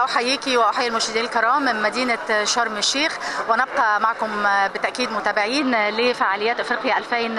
أحييكي وأحيي المشاهدين الكرام من مدينة شرم الشيخ ونبقى معكم بالتأكيد متابعين لفعاليات أفريقيا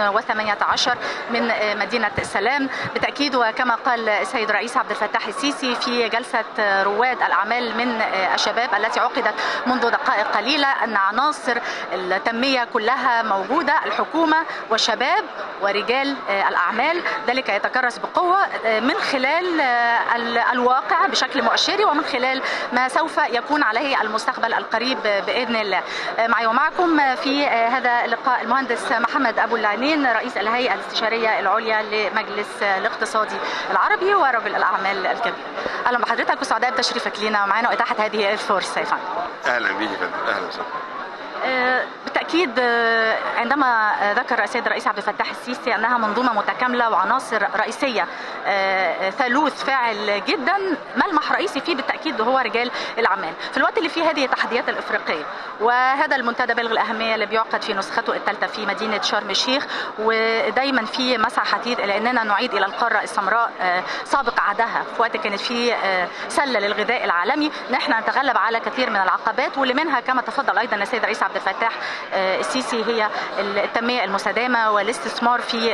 2018 من مدينة السلام بالتأكيد وكما قال السيد الرئيس عبد الفتاح السيسي في جلسة رواد الأعمال من الشباب التي عقدت منذ دقائق قليلة أن عناصر التنمية كلها موجودة الحكومة والشباب ورجال الأعمال ذلك يتكرس بقوة من خلال الواقع بشكل مؤشري ومن خلال ما سوف يكون عليه المستقبل القريب باذن الله. معي ومعكم في هذا اللقاء المهندس محمد ابو العينين رئيس الهيئه الاستشاريه العليا لمجلس الاقتصادي العربي ورجل الاعمال الكبير. اهلا بحضرتك وسعداء بتشريفك لينا ومعنا واتاحه هذه الفرصه يا فندم. اهلا بيك يا فندم اهلا وسهلا. بالتاكيد عندما ذكر السيد الرئيس عبد الفتاح السيسي انها منظومه متكامله وعناصر رئيسيه ثالوث فاعل جدا ملمح رئيسي فيه بالتاكيد هو رجال الاعمال في الوقت اللي فيه هذه التحديات الافريقيه وهذا المنتدى بالغ الاهميه اللي بيعقد في نسخته الثالثه في مدينه شرم الشيخ ودايما في مسعى حديث الى اننا نعيد الى القاره السمراء سابق عهدها في وقت كانت فيه سله للغذاء العالمي نحن نتغلب على كثير من العقبات واللي منها كما تفضل ايضا السيد الرئيس عبد الفتاح السيسي هي التنميه المستدامه والاستثمار في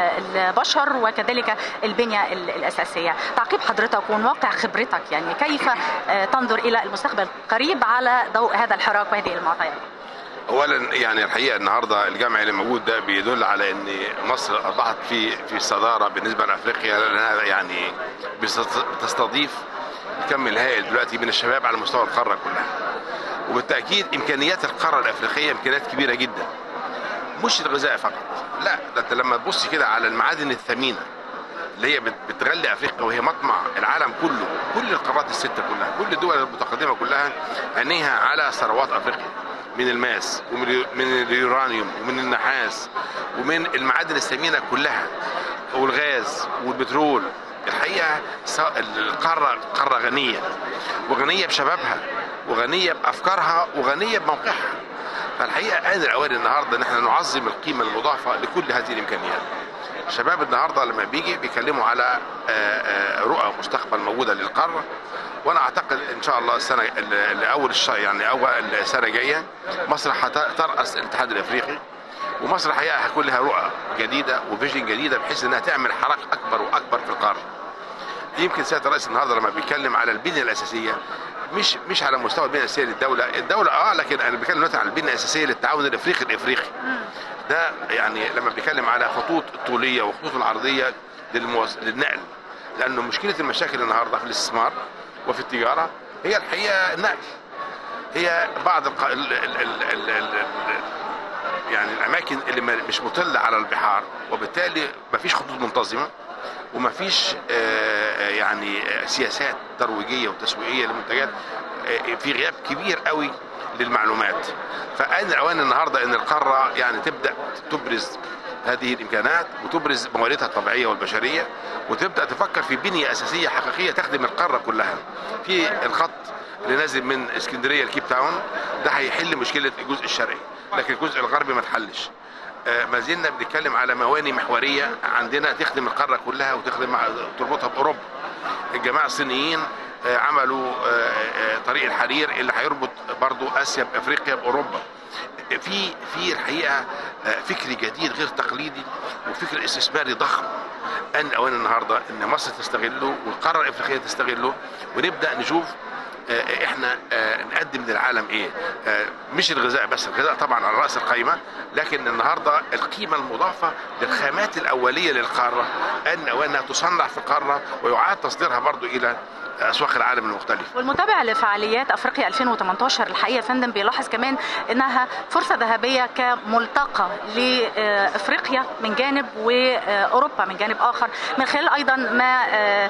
البشر وكذلك البنيه الاساسيه. تعقيب حضرتك ومن واقع خبرتك يعني كيف تنظر الى المستقبل القريب على ضوء هذا الحراك وهذه المعطيات؟ اولا يعني الحقيقه النهارده الجمع اللي موجود ده بيدل على ان مصر اصبحت في في الصداره بالنسبه لافريقيا لانها يعني بتستضيف الكم الهائل دلوقتي من الشباب على مستوى القاره كلها. وبالتاكيد امكانيات القاره الافريقيه امكانيات كبيره جدا مش الغذاء فقط لا ده انت لما تبص كده على المعادن الثمينه اللي هي بتغلي افريقيا وهي مطمع العالم كله كل القارات السته كلها كل الدول المتقدمه كلها عينيها على ثروات افريقيا من الماس ومن اليورانيوم ومن النحاس ومن المعادن الثمينه كلها والغاز والبترول الحقيقه القاره قاره غنيه وغنيه بشبابها وغنيه بافكارها وغنيه بموقعها فالحقيقه ان الاوان النهارده ان احنا نعظم القيمه المضافه لكل هذه الامكانيات الشباب النهارده لما بيجي بيتكلموا على رؤى مستقبل موجوده للقاره وانا اعتقد ان شاء الله السنه اول الشهر يعني اول السنه الجايه مصر هترأس الاتحاد الافريقي ومصر الحقيقه هيكون لها رؤى جديده وفيجن جديده بحيث انها تعمل حراك اكبر واكبر في القاره. يمكن سياده الرئيس النهارده لما بيتكلم على البنيه الاساسيه مش مش على مستوى البنيه الاساسيه للدوله، الدوله اه لكن انا بتكلم دلوقتي على البنيه الاساسيه للتعاون الافريقي الافريقي. ده يعني لما بيتكلم على خطوط الطوليه وخطوط العرضيه للموز... للنقل لانه مشكله المشاكل النهارده في الاستثمار وفي التجاره هي الحقيقه النقل. هي بعض الق... ال... ال... ال... ال... ال... يعني الاماكن اللي مش مطله على البحار وبالتالي مفيش خطوط منتظمه ومفيش يعني سياسات ترويجيه وتسويقيه للمنتجات في غياب كبير قوي للمعلومات فان الاوان النهارده ان القاره يعني تبدا تبرز هذه الامكانات وتبرز مواردها الطبيعيه والبشريه وتبدا تفكر في بنيه اساسيه حقيقيه تخدم القاره كلها في الخط اللي نازل من اسكندريه لكيب تاون ده هيحل مشكله الجزء الشرقي لكن الجزء الغربي ما اتحلش ما زلنا بنتكلم على مواني محوريه عندنا تخدم القاره كلها وتخدم تربطها باوروبا الجماعه الصينيين عملوا طريق الحرير اللي هيربط برضو اسيا بافريقيا باوروبا في في الحقيقه فكر جديد غير تقليدي وفكر استثماري ضخم ان الاوان النهارده ان مصر تستغله والقاره الافريقيه تستغله ونبدا نشوف احنا نقدم للعالم ايه مش الغذاء بس الغذاء طبعا على راس القائمه لكن النهارده القيمه المضافه للخامات الاوليه للقاره ان وانها تصنع في القاره ويعاد تصديرها برضو الى اسواق العالم المختلفه. والمتابع لفعاليات افريقيا 2018 الحقيقه يا فندم بيلاحظ كمان انها فرصه ذهبيه كملتقى لافريقيا من جانب واوروبا من جانب اخر من خلال ايضا ما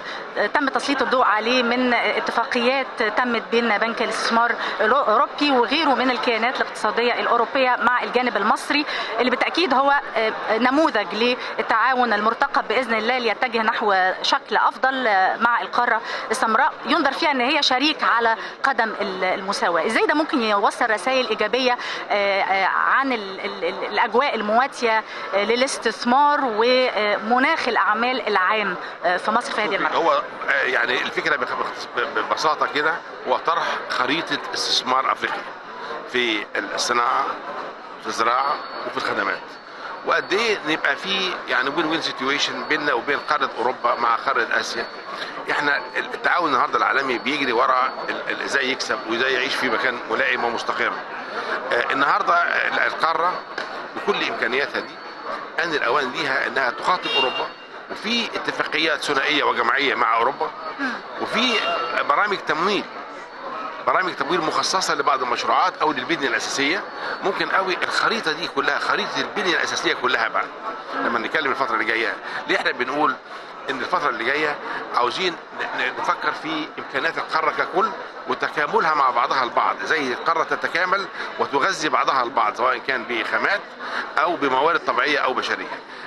تم تسليط الضوء عليه من اتفاقيات تمت بين بنك الاستثمار الاوروبي وغيره من الكيانات الاقتصاديه الاوروبيه مع الجانب المصري اللي بالتاكيد هو نموذج للتعاون المرتقب باذن الله ليتجه نحو شكل افضل مع القاره السمراء الخضراء ينظر فيها ان هي شريك على قدم المساواه ازاي ده ممكن يوصل رسائل ايجابيه عن ال ال ال الاجواء المواتيه للاستثمار ومناخ الاعمال العام في مصر في هذه المرحله هو يعني الفكره ببساطه كده هو طرح خريطه استثمار افريقيا في الصناعه في الزراعه وفي الخدمات وقد ايه نبقى في يعني وين وين سيتويشن بيننا وبين قاره اوروبا مع قاره اسيا احنا التعاون النهارده العالمي بيجري ورا ازاي يكسب وازاي يعيش في مكان ملائم ومستقر النهارده القاره بكل امكانياتها دي ان الاوان ليها انها تخاطب اوروبا وفي اتفاقيات ثنائيه وجماعيه مع اوروبا وفي برامج تمويل برامج تمويل مخصصه لبعض المشروعات او للبنيه الاساسيه ممكن قوي الخريطه دي كلها خريطه البنيه الاساسيه كلها بقى لما نتكلم الفتره اللي جايه ليه احنا بنقول ان الفتره اللي جايه عاوزين نفكر في امكانيات القاره ككل وتكاملها مع بعضها البعض زي القاره تتكامل وتغذي بعضها البعض سواء كان بخامات او بموارد طبيعيه او بشريه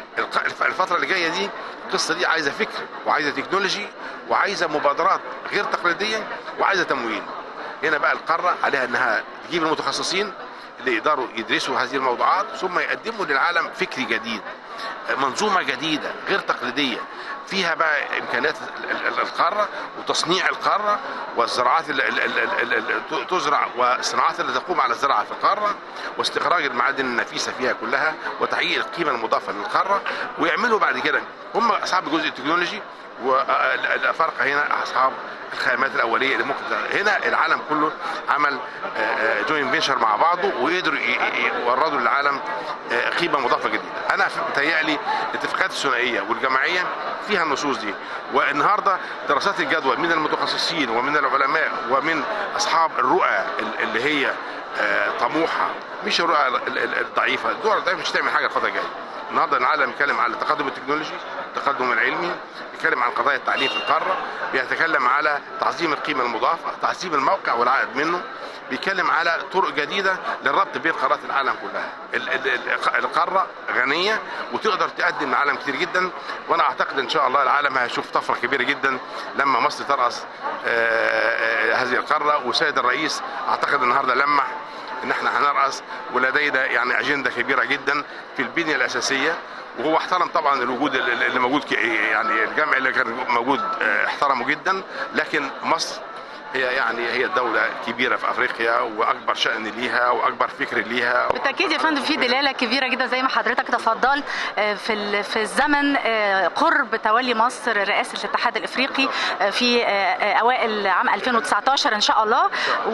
الفتره اللي جايه دي القصه دي عايزه فكر وعايزه تكنولوجي وعايزه مبادرات غير تقليديه وعايزه تمويل هنا بقى القاره عليها انها تجيب المتخصصين اللي يقدروا يدرسوا هذه الموضوعات ثم يقدموا للعالم فكر جديد منظومه جديده غير تقليديه فيها بقى امكانيات القاره وتصنيع القاره والزراعات اللي تزرع والصناعات اللي تقوم على الزراعه في القاره واستخراج المعادن النفيسه فيها كلها وتحقيق القيمه المضافه للقاره ويعملوا بعد كده هم اصحاب الجزء التكنولوجي والافارقه هنا اصحاب الخامات الاوليه اللي ممكن هنا العالم كله عمل جوين فينشر مع بعضه وقدروا يوردوا للعالم قيمه مضافه جديده انا متهيألي الاتفاقات الثنائيه والجماعيه فيها النصوص دي والنهارده دراسات الجدوى من المتخصصين ومن العلماء ومن اصحاب الرؤى اللي هي طموحه مش الرؤى الضعيفه الدول الضعيفه مش هتعمل حاجه الفتره الجايه النهارده العالم بيتكلم على التقدم التكنولوجي التقدم العلمي بيتكلم عن قضايا التعليم في القاره بيتكلم على تعظيم القيمه المضافه تعظيم الموقع والعائد منه بيتكلم على طرق جديده للربط بين قارات العالم كلها القاره غنيه وتقدر تقدم للعالم كتير جدا وانا اعتقد ان شاء الله العالم هيشوف طفره كبيره جدا لما مصر ترأس هذه القاره وسيد الرئيس اعتقد النهارده لمح ان احنا هنرأس ولدينا يعني اجنده كبيره جدا في البنيه الاساسيه وهو احترم طبعا الوجود اللي موجود يعني الجمع اللي كان موجود احترمه جدا لكن مصر هي يعني هي الدولة كبيرة في أفريقيا وأكبر شأن ليها وأكبر فكر ليها بالتأكيد يا فندم في دلالة كبيرة جدا زي ما حضرتك تفضل في في الزمن قرب تولي مصر رئاسة الاتحاد الإفريقي في أوائل عام 2019 إن شاء الله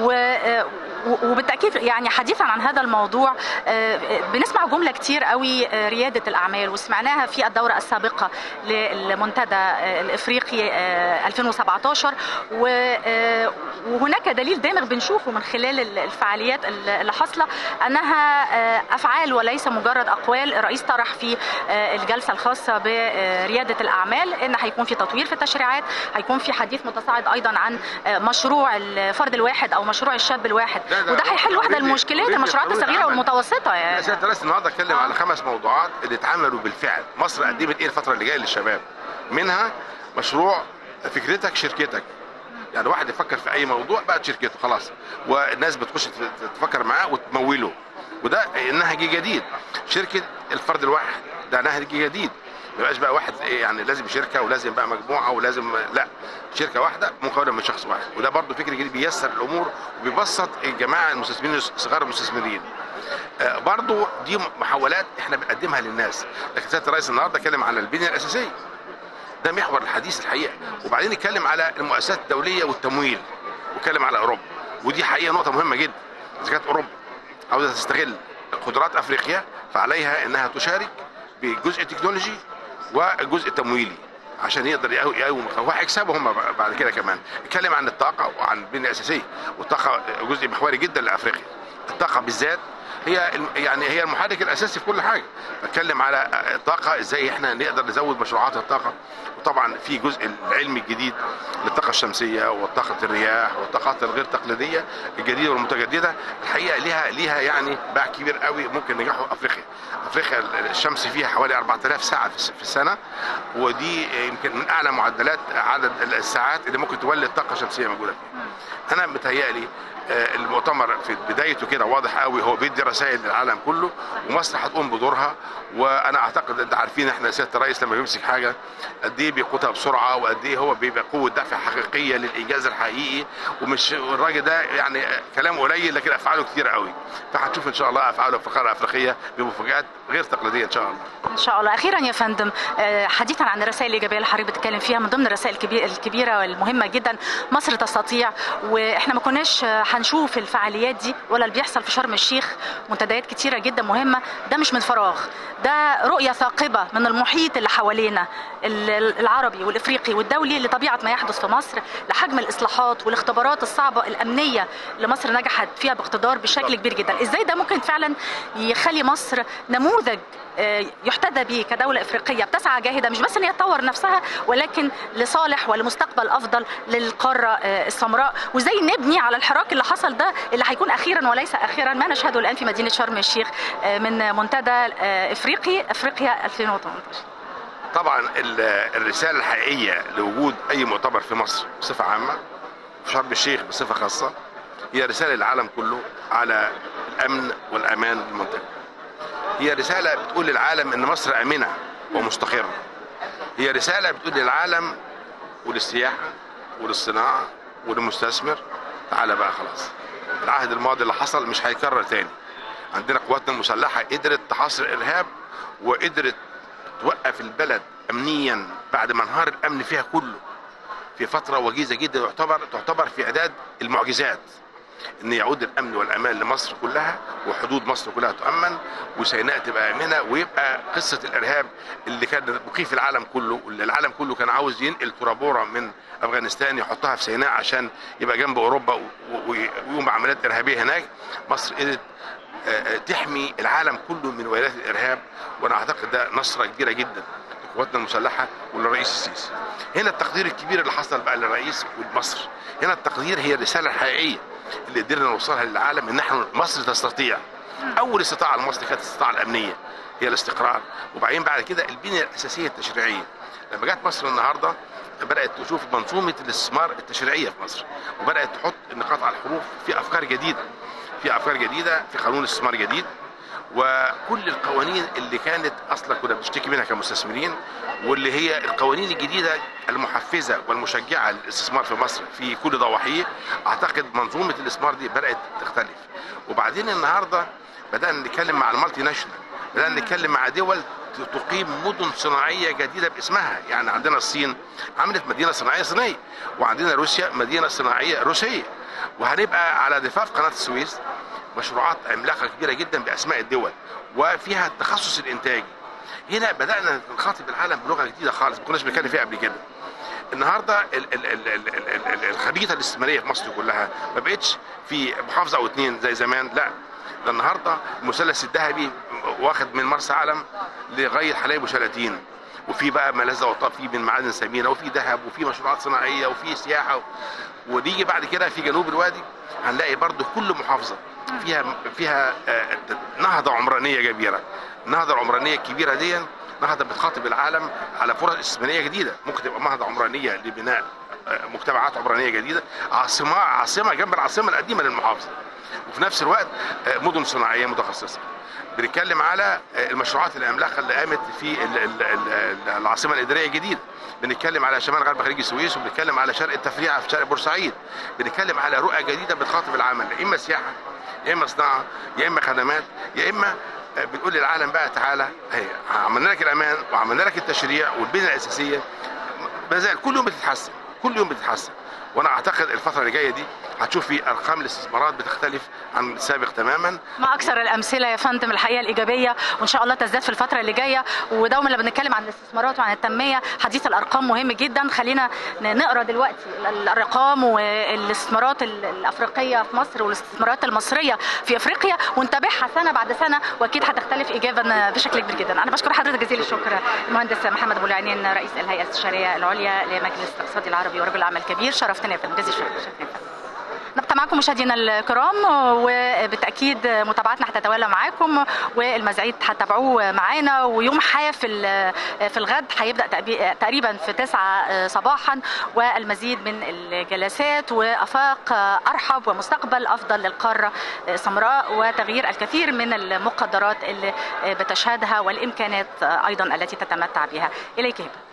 وبالتأكيد يعني حديثا عن هذا الموضوع بنسمع جملة كتير قوي ريادة الأعمال وسمعناها في الدورة السابقة للمنتدى الإفريقي 2017 و وهناك دليل دامغ بنشوفه من خلال الفعاليات اللي حاصله انها افعال وليس مجرد اقوال الرئيس طرح في الجلسه الخاصه برياده الاعمال ان هيكون في تطوير في التشريعات هيكون في حديث متصاعد ايضا عن مشروع الفرد الواحد او مشروع الشاب الواحد وده هيحل واحده المشكلات المشروعات الصغيره والمتوسطه يعني سياده الرئيس النهارده اتكلم على خمس موضوعات اللي اتعملوا بالفعل مصر قدمت ايه الفتره اللي جايه للشباب منها مشروع فكرتك شركتك يعني واحد يفكر في اي موضوع بقت شركته خلاص والناس بتخش تفكر معاه وتموله وده نهج جديد شركه الفرد الواحد ده نهج جديد ما يبقاش بقى واحد يعني لازم شركه ولازم بقى مجموعه ولازم لا شركه واحده مكونه من شخص واحد وده برضو فكر جديد بيسر الامور وبيبسط الجماعه المستثمرين صغار المستثمرين آه برضو دي محاولات احنا بنقدمها للناس لكن سياده الرئيس النهارده اتكلم على البنيه الاساسيه ده محور الحديث الحقيقه وبعدين نتكلم على المؤسسات الدوليه والتمويل واتكلم على اوروبا ودي حقيقه نقطه مهمه جدا اذا كانت اوروبا عاوزه تستغل قدرات افريقيا فعليها انها تشارك بالجزء التكنولوجي والجزء التمويلي عشان يقدر يقوم وهيكسبوا هم بعد كده كمان اتكلم عن الطاقه وعن البنيه الاساسيه والطاقه جزء محوري جدا لافريقيا الطاقه بالذات هي الم- يعني هي المحرك الاساسي في كل حاجه بتكلم على الطاقه ازاي احنا نقدر نزود مشروعات الطاقه وطبعا في جزء العلمي الجديد للطاقه الشمسيه وطاقه الرياح والطاقات الغير تقليديه الجديده والمتجدده الحقيقه ليها ليها يعني باع كبير قوي ممكن نجاحه في افريقيا افريقيا الشمس فيها حوالي 4000 ساعه في الس- في السنه ودي يمكن من اعلى معدلات عدد الساعات اللي ممكن تولد طاقه شمسيه موجوده فيها انا متهيألي آه، المؤتمر في بدايته كده واضح قوي هو بيدي رسائل للعالم كله ومصر هتقوم بدورها وانا اعتقد انت عارفين احنا سياده الرئيس لما بيمسك حاجه قد ايه بيقودها بسرعه وقد ايه هو بيبقى قوه دفع حقيقيه للانجاز الحقيقي ومش الراجل ده يعني آه، كلامه قليل لكن افعاله كتير قوي فهتشوف ان شاء الله افعاله في القاره الافريقيه بمفاجات غير تقليديه ان شاء الله ان شاء الله اخيرا يا فندم آه، حديثا عن الرسائل الايجابيه اللي حضرتك بتتكلم فيها من ضمن الرسائل الكبي- الكبيره والمهمه جدا مصر تستطيع واحنا ما كناش آه، هنشوف الفعاليات دي ولا اللي بيحصل في شرم الشيخ منتديات كتيره جدا مهمه ده مش من فراغ ده رؤيه ثاقبه من المحيط اللي حوالينا ال- ال- العربي والافريقي والدولي لطبيعه ما يحدث في مصر لحجم الاصلاحات والاختبارات الصعبه الامنيه اللي مصر نجحت فيها باقتدار بشكل كبير جدا ازاي ده ممكن فعلا يخلي مصر نموذج آه، يحتذى به كدولة إفريقية بتسعى جاهدة مش بس إن هي تطور نفسها ولكن لصالح ولمستقبل أفضل للقارة آه، السمراء وإزاي نبني على الحراك اللي حصل ده اللي هيكون أخيرا وليس أخيرا ما نشهده الآن في مدينة شرم الشيخ آه، من منتدى آه، إفريقي أفريقيا 2018 طبعا ال- الرساله الحقيقيه لوجود اي مؤتمر في مصر بصفه عامه في شرم الشيخ بصفه خاصه هي رساله للعالم كله على الامن والامان للمنطقه. هي رساله بتقول للعالم ان مصر امنه ومستقره. هي رساله بتقول للعالم وللسياحه وللصناعه وللمستثمر تعالى بقى خلاص. العهد الماضي اللي حصل مش هيكرر تاني. عندنا قواتنا المسلحه قدرت تحاصر الارهاب وقدرت توقف البلد امنيا بعد ما انهار الامن فيها كله في فتره وجيزه جدا تعتبر تعتبر في اعداد المعجزات ان يعود الامن والامان لمصر كلها وحدود مصر كلها تؤمن وسيناء تبقى امنه ويبقى قصه الارهاب اللي كان مخيف العالم كله واللي العالم كله كان عاوز ينقل ترابوره من افغانستان يحطها في سيناء عشان يبقى جنب اوروبا و- و- ويقوم بعمليات ارهابيه هناك مصر قدرت آه، آه، تحمي العالم كله من ويلات الارهاب وانا اعتقد ده نصره كبيره جدا لقواتنا المسلحه وللرئيس السيسي. هنا التقدير الكبير اللي حصل بقى للرئيس ولمصر. هنا التقدير هي الرساله الحقيقيه اللي قدرنا نوصلها للعالم ان نحن مصر تستطيع. اول استطاعه لمصر كانت الاستطاعه الامنيه هي الاستقرار وبعدين بعد كده البنيه الاساسيه التشريعيه. لما جت مصر النهارده بدات تشوف منظومه الاستثمار التشريعيه في مصر وبدات تحط النقاط على الحروف في افكار جديده. في افكار جديده في قانون استثمار جديد وكل القوانين اللي كانت اصلا كنا بنشتكي منها كمستثمرين واللي هي القوانين الجديده المحفزه والمشجعه للاستثمار في مصر في كل ضواحيه اعتقد منظومه الاستثمار دي بدات تختلف وبعدين النهارده بدانا نتكلم مع المالتي ناشونال بدانا نتكلم مع دول تقيم مدن صناعيه جديده باسمها يعني عندنا الصين عملت مدينه صناعيه صينيه وعندنا روسيا مدينه صناعيه روسيه وهنبقى على ضفاف قناه السويس مشروعات عملاقه كبيره جدا باسماء الدول وفيها التخصص الانتاجي هنا بدانا نخاطب العالم بلغه جديده خالص ما كناش بنتكلم فيها قبل كده النهارده ال- ال- ال- ال- ال- ال- الخريطه الاستثماريه في مصر كلها ما بقتش في محافظه او اتنين زي زمان لا ده النهارده المثلث الذهبي واخد من مرسى علم لغايه حلايب وشلاتين وفي بقى ملاذ وطاب فيه من معادن ثمينه وفي ذهب وفي مشروعات صناعيه وفي سياحه و... ونيجي بعد كده في جنوب الوادي هنلاقي برضو كل محافظه فيها فيها آه، نهضه عمرانيه كبيره النهضه العمرانيه الكبيره دي نهضه بتخاطب العالم على فرص استثماريه جديده ممكن تبقى نهضه عمرانيه لبناء آه، مجتمعات عمرانيه جديده عاصمه عاصمه جنب العاصمه القديمه للمحافظه وفي نفس الوقت آه، مدن صناعيه متخصصه بنتكلم على آه، المشروعات العملاقه اللي قامت في ال- ال- ال- العاصمه الاداريه الجديده بنتكلم على شمال غرب خليج السويس وبنتكلم على شرق التفريعه في شرق بورسعيد بنتكلم على رؤى جديده بتخاطب العمل يا اما سياحه يا اما صناعه يا اما خدمات يا اما آه، بنقول للعالم بقى تعالى هي عملنا لك الامان وعملنا لك التشريع والبنيه الاساسيه ما زال كل يوم بتتحسن كل يوم بتتحسن وانا اعتقد الفتره اللي جايه دي هتشوفي ارقام الاستثمارات بتختلف عن السابق تماما ما اكثر الامثله يا فندم الحقيقه الايجابيه وان شاء الله تزداد في الفتره اللي جايه ودوما لما بنتكلم عن الاستثمارات وعن التنميه حديث الارقام مهم جدا خلينا نقرا دلوقتي الارقام والاستثمارات الافريقيه في مصر والاستثمارات المصريه في افريقيا ونتابعها سنه بعد سنه واكيد هتختلف ايجابا بشكل كبير جدا انا بشكر حضرتك جزيل الشكر المهندس محمد ابو العينين رئيس الهيئه الاستشاريه العليا لمجلس الاقتصاد العربي ورجل اعمال كبير شرفتنا يا فندم جزيل الشكر نبقى معكم مشاهدينا الكرام وبالتاكيد متابعتنا هتتوالى معاكم والمزعيد هتتابعوه معانا ويوم حافل في الغد هيبدا تقريبا في 9 صباحا والمزيد من الجلسات وافاق ارحب ومستقبل افضل للقاره سمراء وتغيير الكثير من المقدرات اللي بتشهدها والامكانات ايضا التي تتمتع بها اليك هبه